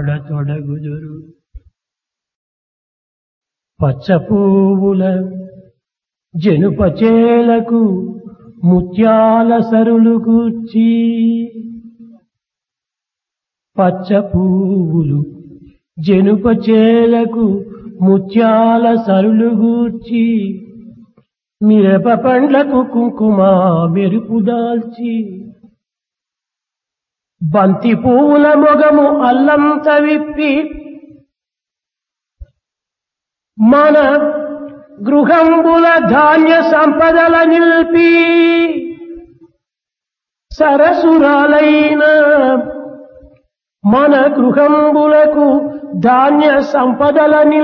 ఆడతొడగుదురు పచ్చ పువ్వుల జనుపచేలకు ముత్యాల సరులు కూర్చి పచ్చ పువ్వులు జనుపచేలకు ముత్యాల సరులు గూర్చి మిరప పండ్లకు కుంకుమ మెరుపు దాల్చి బంతి పువ్వుల మొగము అల్లంత విప్పి మన గృహంబుల ధాన్య సంపదల నిల్పి సరసురాలైన మన గృహంబులకు ధాన్య సంపదల నిల్పి